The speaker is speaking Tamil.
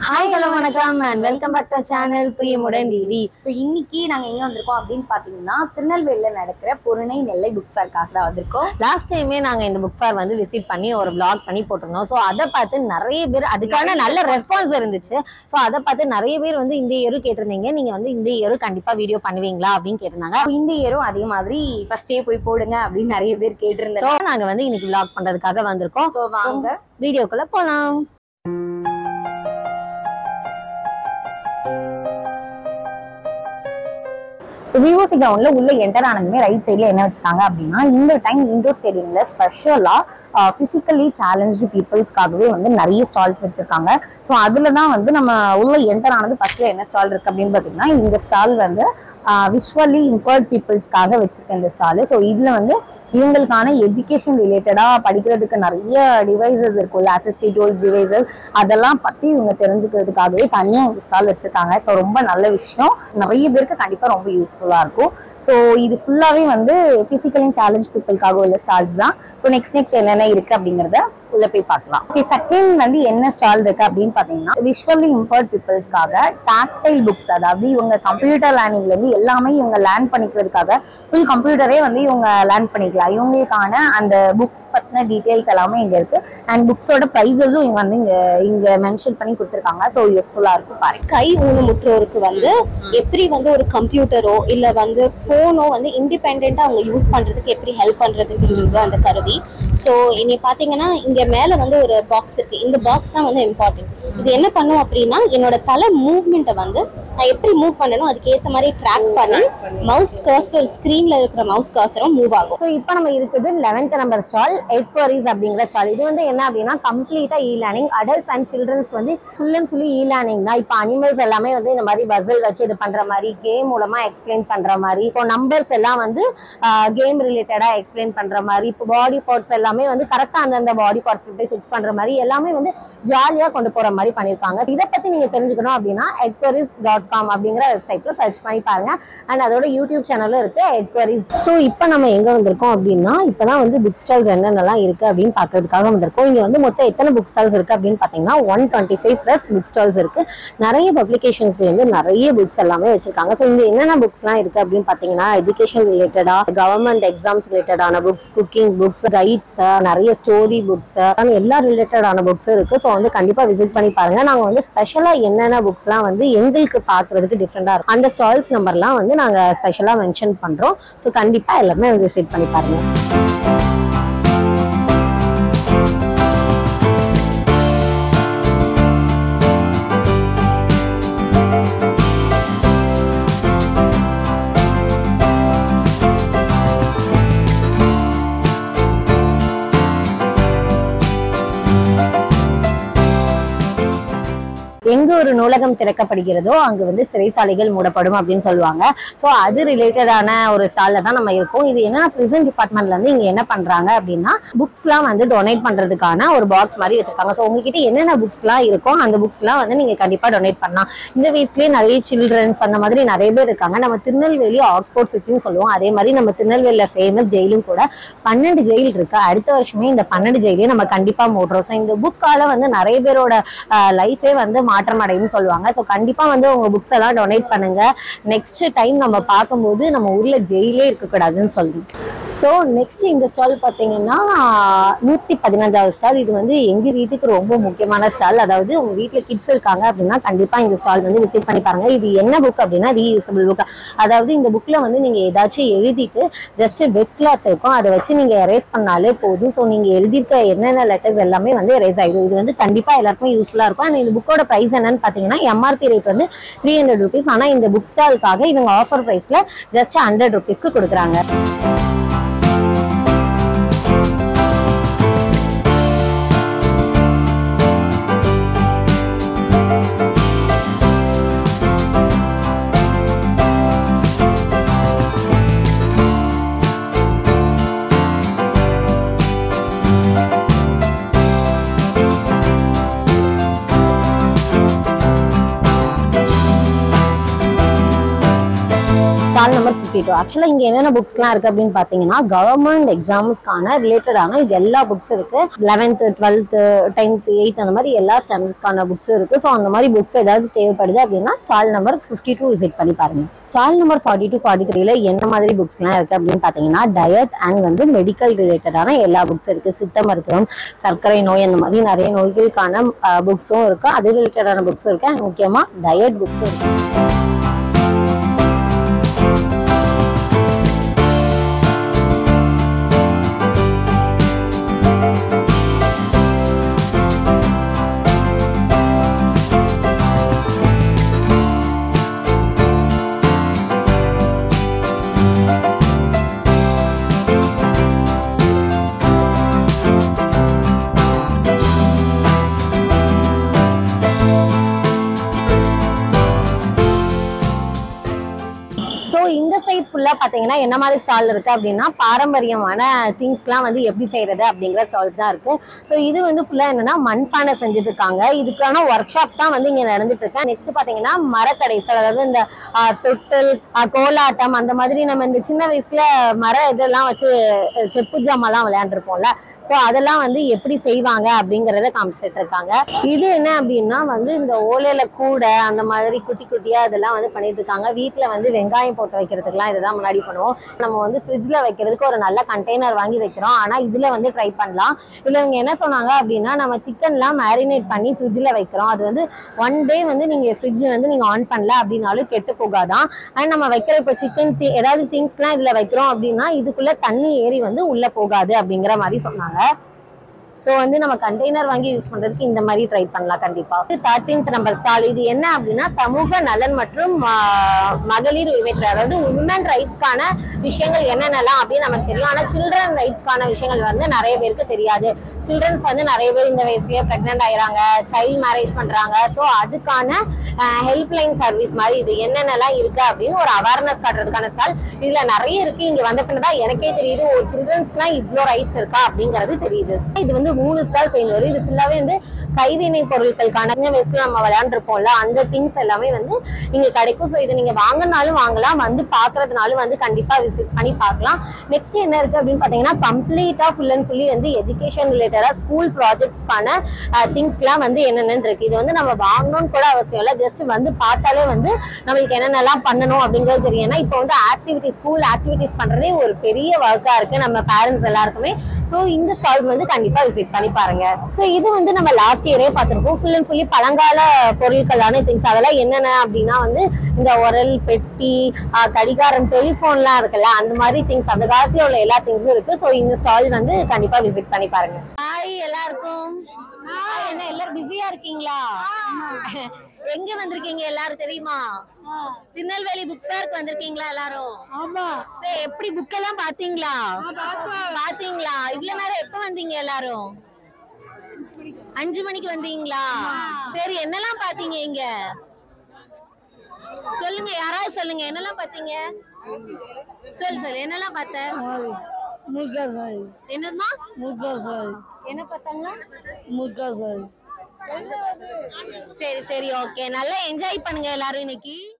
ஹாய் ஹலோ வணக்கம் and welcome back to channel Priyamudan DD so இன்னைக்கு நாங்கள் எங்கே வந்திருக்கோம் அப்படின்னு பார்த்தீங்கன்னா திருநெல்வேலியில் நடக்கிற பொருணை நெல்லை புக் ஃபேர்க்காக தான் வந்திருக்கோம் லாஸ்ட் டைமே நாங்க இந்த புக் ஃபேர் வந்து விசிட் பண்ணி ஒரு vlog பண்ணி போட்டிருந்தோம் ஸோ அதை பார்த்து நிறைய பேர் அதுக்கான நல்ல ரெஸ்பான்ஸ் இருந்துச்சு ஸோ அதை பார்த்து நிறைய பேர் வந்து இந்த இயரும் கேட்டிருந்தீங்க நீங்க வந்து இந்த இயரும் கண்டிப்பா வீடியோ பண்ணுவீங்களா அப்படின்னு கேட்டிருந்தாங்க So, இந்த இயரும் அதே மாதிரி ஃபர்ஸ்டே போய் போடுங்க அப்படின்னு நிறைய பேர் ஸோ கேட்டிருந்தாங்க நாங்க வந்து இன்னைக்கு vlog பண்றதுக்காக வந்திருக்கோம் ஸோ வாங்க வீடியோக்குள்ள போலாம் ஸோ விவோசி கிரவுண்ட்ல உள்ள என்டர் ஆனதுமே ரைட் சைடில் என்ன வச்சிருக்காங்க அப்படின்னா இந்த டைம் இண்டோர் ஸ்டேடியம்ல ஸ்பெஷலாக ஃபிசிக்கலி சேலஞ்சு பீப்புள்ஸ்க்காகவே வந்து நிறைய ஸ்டால்ஸ் வச்சிருக்காங்க ஸோ அதில் தான் வந்து நம்ம உள்ள என்டர் ஆனது ஃபர்ஸ்ட்ல என்ன ஸ்டால் இருக்கு அப்படின்னு பார்த்தீங்கன்னா இந்த ஸ்டால் வந்து விஷுவலி இம்பர்ட் பீப்புள்ஸ்க்காக வச்சிருக்க இந்த ஸ்டால் ஸோ இதில் வந்து இவங்களுக்கான எஜுகேஷன் ரிலேட்டடாக படிக்கிறதுக்கு நிறைய டிவைசஸ் இருக்கும்ல அசிஸ்டிவ் டூல்ஸ் டிவைசஸ் அதெல்லாம் பற்றி இவங்க தெரிஞ்சுக்கிறதுக்காகவே தனியாக இந்த ஸ்டால் வச்சிருக்காங்க ஸோ ரொம்ப நல்ல விஷயம் நிறைய பேருக்கு கண்டிப்பாக ரொம்ப யூஸ்ஃபுல்லாக இருக்கும் ஸோ இது ஃபுல்லாகவே வந்து ஃபிசிக்கலி சேலஞ்ச் பீப்புளுக்காக உள்ள ஸ்டால்ஸ் தான் ஸோ நெக்ஸ்ட் நெக்ஸ்ட் என்னென்ன இருக்குது அப்படிங்கிறத உள்ள போய் பார்க்கலாம் ஓகே செகண்ட் வந்து என்ன ஸ்டால் இருக்கு அப்படின்னு பார்த்தீங்கன்னா விஷுவலி இம்பர்ட் பீப்புள்ஸ்க்காக டாக்டைல் புக்ஸ் அதாவது இவங்க கம்ப்யூட்டர் லேர்னிங்ல இருந்து எல்லாமே இவங்க லேர்ன் பண்ணிக்கிறதுக்காக ஃபுல் கம்ப்யூட்டரே வந்து இவங்க லேர்ன் பண்ணிக்கலாம் இவங்களுக்கான அந்த புக்ஸ் பத்தின டீடைல்ஸ் எல்லாமே இங்க இருக்கு அண்ட் புக்ஸோட ப்ரைஸஸும் இவங்க வந்து இங்க இங்க மென்ஷன் பண்ணி கொடுத்துருக்காங்க ஸோ யூஸ்ஃபுல்லா இருக்கும் பாருங்க கை ஊனமுற்றோருக்கு வந்து எப்படி வந்து ஒரு கம்ப்யூட்டரோ இல்ல வந்து ஃபோனோ வந்து இண்டிபெண்டா அவங்க யூஸ் பண்றதுக்கு எப்படி ஹெல்ப் பண்றதுங்கிறது அந்த கருவி ஸோ இனி பாத்தீங்கன்னா இங்க மேல வந்து ஒரு பாக்ஸ் இருக்கு இந்த பாக்ஸ் தான் வந்து இம்பார்ட்டன்ட் இது என்ன பண்ணும் அப்படின்னா என்னோட தலை மூவ்மெண்ட்டை வந்து நான் எப்படி மூவ் பண்ணணும் அதுக்கு ஏத்த மாதிரி ட்ராக் பண்ணி மவுஸ் கர்சர் ஸ்க்ரீன்ல இருக்கிற மவுஸ் கர்சரும் மூவ் ஆகும் ஸோ இப்போ நம்ம இருக்குது eleventh number stall eight queries அப்படிங்கிற ஸ்டால் இது வந்து என்ன அப்படின்னா கம்ப்ளீட்டா இ லேர்னிங் அடல்ட்ஸ் அண்ட் சில்ட்ரன்ஸ்க்கு வந்து full and fully e learning தான் இப்போ அனிமல்ஸ் எல்லாமே வந்து இந்த மாதிரி பசல் வச்சு இது பண்ற மாதிரி கேம் மூலமா எக்ஸ்பிளைன் பண்ற மாதிரி இப்போ நம்பர்ஸ் எல்லாம் வந்து கேம் ரிலேட்டடா எக்ஸ்பிளைன் பண்ற மாதிரி இப்போ பாடி பார்ட்ஸ் எல்லாமே வந்து கரெக்டா அந்தந்த பாடி பார்ட்ஸ் போய் ஃபிக்ஸ் பண்ற மாதிரி எல்லாமே வந்து ஜாலியா கொண்டு போற மாதிரி பண்ணிருக்காங்க இதை பத்தி நீங்க தெரிஞ்சுக்கணும் அப்படின்னா எட்கரிஸ் டாட் காம் அப்படிங்கிற வெப்சைட்ல சர்ச் பண்ணி பாருங்க அண்ட் அதோட யூடியூப் சேனலும் இருக்கு எட்கரிஸ் ஸோ இப்போ நம்ம எங்க வந்திருக்கோம் அப்படின்னா இப்பதான் வந்து புக் ஸ்டால்ஸ் என்னென்னலாம் இருக்கு அப்படின்னு பார்க்கறதுக்காக வந்திருக்கோம் இங்க வந்து மொத்தம் எத்தனை புக் ஸ்டால்ஸ் இருக்கு அப்படின்னு பாத்தீங்கன்னா one twenty five plus book stalls இருக்கு நிறைய பப்ளிகேஷன்ஸ்ல இருந்து நிறைய புக்ஸ் எல்லாமே வச்சிருக்காங்க ஸோ இங்க என்னென்ன புக்ஸ்லாம் இருக்கு அப்படின்னு பாத்தீங்கன்னா எஜுகேஷன் ரிலேட்டடா கவர்மெண்ட் எக்ஸாம்ஸ் ரிலேட்டடான புக்ஸ் குக்கிங் புக்ஸ் கைட்ஸ் நிறைய ஸ்டோரி புக்ஸ் எல்லா ரிலேட்டடான புக்ஸும் இருக்கு ஸோ வந்து கண்டிப்பா விசிட் பண்ணி பாருங்க நாங்க வந்து ஸ்பெஷலா என்னென்ன புக்ஸ்லாம் வந்து எங்களுக்கு பார்க்கறதுக்கு டிஃப்ரெண்டா இருக்கும் அந்த ஸ்டால்ஸ் நம்பர்லாம் வந்து நாங்க ஸ்பெஷலா மென்ஷன் பண்றோம் ஸோ கண்டிப்பா எல்லாருமே விசிட் பண்ணி பாருங்க எங்க ஒரு நூலகம் திறக்கப்படுகிறதோ அங்க வந்து சிறைசாலைகள் மூடப்படும் அப்படின்னு சொல்லுவாங்க ஸோ அது ரிலேட்டடான ஒரு ஸ்டால்ல தான் நம்ம இருக்கோம் இது என்னன்னா பிரிசன் டிபார்ட்மெண்ட்ல இருந்து இங்க என்ன பண்றாங்க அப்படின்னா புக்ஸ்லாம் வந்து டொனேட் பண்றதுக்கான ஒரு பாக்ஸ் மாதிரி வச்சிருக்காங்க ஸோ உங்ககிட்ட என்னென்ன புக்ஸ்லாம் இருக்கோ அந்த புக்ஸ்லாம் வந்து நீங்க கண்டிப்பா டொனேட் பண்ணலாம் இந்த வீட்லயே நிறைய சில்ட்ரன்ஸ் அந்த மாதிரி நிறைய பேர் இருக்காங்க நம்ம திருநெல்வேலி ஆக்ஸ்போர்ட் சிட்டின்னு சொல்லுவோம் அதே மாதிரி நம்ம திருநெல்வேலியில ஃபேமஸ் ஜெயிலும் கூட பன்னெண்டு ஜெயில் இருக்கு அடுத்த வருஷமே இந்த பன்னெண்டு ஜெயிலையும் நம்ம கண்டிப்பா மூடுறோம் ஸோ இந்த புக்கால வந்து நிறைய பேரோட லைஃபே வந்து மாற்றம் அடையும்னு சொல்லுவாங்க ஸோ கண்டிப்பா வந்து உங்க புக்ஸ் எல்லாம் டொனேட் பண்ணுங்க நெக்ஸ்ட் டைம் நம்ம பார்க்கும்போது நம்ம ஊர்ல ஜெயிலே இருக்கக்கூடாதுன்னு சொல்லி ஸோ நெக்ஸ்ட் இந்த ஸ்டால் பார்த்தீங்கன்னா நூற்றி பதினஞ்சாவது ஸ்டால் இது வந்து எங்க வீட்டுக்கு ரொம்ப முக்கியமான ஸ்டால் அதாவது உங்க வீட்டில் கிட்ஸ் இருக்காங்க அப்படின்னா கண்டிப்பா இந்த ஸ்டால் வந்து விசிட் பண்ணி பாருங்க இது என்ன புக் அப்படின்னா ரீயூசபிள் புக் அதாவது இந்த புக்ல வந்து நீங்க ஏதாச்சும் எழுதிட்டு ஜஸ்ட் வெட் கிளாத் இருக்கும் அதை வச்சு நீங்க எரேஸ் பண்ணாலே போதும் ஸோ நீங்க எழுதியிருக்க என்னென்ன லெட்டர்ஸ் எல்லாமே வந்து எரேஸ் ஆயிடும் இது வந்து கண்டிப்பா எல்லாருக்கும் யூஸ்ஃபுல்லா இருக்கும் அண்ட் இந்த புக்கோட பிரைஸ் என்னன்னு பாத்தீங்கன்னா எம்ஆர்பி ரேட் வந்து த்ரீ ஹண்ட்ரட் ருபீஸ் ஆனா இந்த புக் ஸ்டாலுக்காக இவங்க ஆஃபர் பிரைஸ்ல ஜஸ்ட் ஹண்ட்ரட் ருபீஸ்க்கு கொடுக்குறாங்க ஸ்டால் நம்பர் ஃபிஃப்டி டூ ஆக்சுவலாக இங்கே என்னென்ன புக்ஸ்லாம் இருக்குது அப்படின்னு பார்த்தீங்கன்னா கவர்மெண்ட் எக்ஸாம்ஸ்க்கான ரிலேட்டடான இது எல்லா புக்ஸ் இருக்குது லெவன்த்து டுவெல்த்து டென்த்து எயித் அந்த மாதிரி எல்லா ஸ்டாண்டர்ட்ஸ்க்கான புக்ஸ் இருக்குது ஸோ அந்த மாதிரி புக்ஸ் ஏதாவது தேவைப்படுது அப்படின்னா stall number fifty two visit பண்ணி பாருங்க stall number forty two forty த்ரீல என்ன மாதிரி புக்ஸ்லாம் இருக்குது அப்படின்னு பார்த்தீங்கன்னா டயட் அண்ட் வந்து மெடிக்கல் ரிலேட்டடான எல்லா புக்ஸ் இருக்குது சித்த மருத்துவம் சர்க்கரை நோய் அந்த மாதிரி நிறைய நோய்களுக்கான புக்ஸும் இருக்குது அது ரிலேட்டடான புக்ஸும் இருக்குது அண்ட் முக்கியமாக டயட் புக்ஸும் இருக்குது ஸோ இந்த சைட் ஃபுல்லாக பார்த்தீங்கன்னா என்ன மாதிரி ஸ்டால் இருக்குது அப்படின்னா பாரம்பரியமான திங்ஸ்லாம் வந்து எப்படி செய்கிறது அப்படிங்கிற ஸ்டால்ஸ் தான் இருக்குது ஸோ இது வந்து ஃபுல்லாக என்னன்னா மண்பானை செஞ்சுட்டு இருக்காங்க இதுக்கான ஒர்க் ஷாப் தான் வந்து இங்கே நடந்துட்டு இருக்கு நெக்ஸ்ட் பார்த்தீங்கன்னா மரக்கடைசல் அதாவது இந்த ஆ, தொட்டில் ஆ, கோலாட்டம் அந்த மாதிரி நம்ம இந்த சின்ன வயசுல மர இதெல்லாம் வச்சு அஹ், செப்பு ஜாமான்லாம் விளையாண்டுருப்போம்ல ஸோ அதெல்லாம் வந்து எப்படி செய்வாங்க அப்படிங்கிறத காமிச்சிட்டு இருக்காங்க இது என்ன அப்படின்னா வந்து இந்த ஓலையில கூடை அந்த மாதிரி குட்டி குட்டியா இதெல்லாம் வந்து பண்ணிட்டு இருக்காங்க வீட்டில் வந்து வெங்காயம் போட்டு வைக்கிறதுக்குலாம் இதுதான் முன்னாடி பண்ணுவோம் நம்ம வந்து ஃப்ரிட்ஜில் வைக்கிறதுக்கு ஒரு நல்ல கண்டெய்னர் வாங்கி வைக்கிறோம் ஆனால் இதில் வந்து ட்ரை பண்ணலாம் இதில் இவங்க என்ன சொன்னாங்க அப்படின்னா நம்ம சிக்கன்லாம் மேரினேட் பண்ணி ஃப்ரிட்ஜில் வைக்கிறோம் அது வந்து ஒன் டே வந்து நீங்கள் ஃப்ரிட்ஜ் வந்து நீங்கள் ஆன் பண்ணல அப்படின்னாலும் கெட்டு போகாதான் அண்ட் நம்ம வைக்கிற இப்போ சிக்கன் ஏதாவது திங்ஸ்லாம் இதில் வைக்கிறோம் அப்படின்னா இதுக்குள்ளே தண்ணி ஏறி வந்து உள்ளே போகாது அப்படிங்கிற மாதிரி சொன்னாங்க ஸோ வந்து நம்ம கண்டெய்னர் வாங்கி யூஸ் பண்றதுக்கு இந்த மாதிரி ட்ரை பண்ணலாம் கண்டிப்பா தேர்ட்டீன்த் நம்பர் ஸ்டால் இது என்ன அப்படின்னா சமூக நலன் மற்றும் ஆஹ், மகளிர் உரிமைத்துறை அதாவது உமன் ரைட்ஸ்க்கான விஷயங்கள் என்னென்னலாம் அப்படின்னு நமக்கு தெரியும் ஆனால் சில்ட்ரன் ரைட்ஸ்க்கான விஷயங்கள் வந்து நிறைய பேருக்கு தெரியாது சில்ட்ரன்ஸ் வந்து நிறைய பேர் இந்த வயசுலயே ப்ரெக்னென்ட் ஆயிறாங்க சைல்ட் மேரேஜ் பண்றாங்க ஸோ அதுக்கான ஹெல்ப்லைன் சர்வீஸ் மாதிரி இது என்னென்னலாம் இருக்கு அப்படின்னு ஒரு அவேர்னஸ் காட்டுறதுக்கான ஸ்டால் இதுல நிறைய இருக்கு இங்க வந்த பின்னதான் எனக்கே தெரியுது ஒரு சில்ட்ரன்ஸ்க்குலாம் இவ்வளோ ரைட்ஸ் இருக்கா அப்படிங்கிறது தெரியுது இது வந்து மூணு ஸ்டால் சேர்ந்து வரும் இது ஃபுல்லாவே வந்து கைவினை பொருட்களுக்கான சின்ன வயசுல நம்ம விளையாண்டுருப்போம்ல அந்த திங்ஸ் எல்லாமே வந்து இங்க கிடைக்கும் ஸோ இதை நீங்க வாங்கினாலும் வாங்கலாம் வந்து பாக்குறதுனாலும் வந்து கண்டிப்பா விசிட் பண்ணி பார்க்கலாம் நெக்ஸ்ட் என்ன இருக்கு அப்படின்னு பாத்தீங்கன்னா கம்ப்ளீட்டா ஃபுல் அண்ட் ஃபுல்லி வந்து எஜுகேஷன் ரிலேட்டடா ஸ்கூல் ப்ராஜெக்ட்ஸ்க்கான திங்ஸ்லாம் வந்து என்னென்னு இருக்கு இது வந்து நம்ம வாங்கணும்னு கூட அவசியம் இல்லை ஜஸ்ட் வந்து பார்த்தாலே வந்து நம்மளுக்கு என்னென்னலாம் பண்ணணும் அப்படிங்கிறது தெரியும் ஏன்னா இப்போ வந்து ஆக்டிவிட்டி ஸ்கூல் ஆக்டிவிட்டிஸ் பண்றதே ஒரு பெரிய ஒர்க்கா இருக்கு நம்ம பேரண்ட்ஸ் எல்லாருக்குமே ஸோ இந்த ஸ்டால்ஸ் வந்து கண்டிப்பா விசிட் பண்ணி பாருங்க ஸோ இது வந்து நம்ம லாஸ்ட் இயரே பார்த்துருப்போம் ஃபுல் அண்ட் ஃபுல்லி பழங்கால பொருட்களான திங்ஸ் அதெல்லாம் என்னென்ன அப்படின்னா வந்து இந்த உரல் பெட்டி ஆஹ் கடிகாரம் டெலிஃபோன்லாம் இருக்குல்ல அந்த மாதிரி திங்ஸ் அந்த காலத்துல உள்ள எல்லா திங்ஸும் இருக்கு ஸோ இந்த ஸ்டால் வந்து கண்டிப்பா விசிட் பண்ணி பாருங்க ஹாய் எல்லாருக்கும் Hi, என்ன எல்லாரும் பிஸியா இருக்கீங்களா எங்க வந்திருக்கீங்க எல்லாரும் தெரியுமா திருநெல்வேலி புக் ஃபேருக்கு வந்திருக்கீங்களா எல்லாரும் ஆமா சரி, எப்படி புக் எல்லாம் பாத்தீங்களா பாத்தீங்களா இவ்வளவு நேரம் எப்ப வந்தீங்க எல்லாரும் அஞ்சு மணிக்கு வந்தீங்களா சரி என்னெல்லாம் பாத்தீங்க இங்க சொல்லுங்க யாராவது சொல்லுங்க என்னெல்லாம் பாத்தீங்க சொல்லு சொல்லு என்னெல்லாம் பார்த்த முருகா சாய் என்னதுமா முருகா சாய் என்ன பார்த்தாங்களா முருகா சாய் சரி சரி ஓகே நல்லா என்ஜாய் பண்ணுங்க எல்லாரும் இன்னைக்கு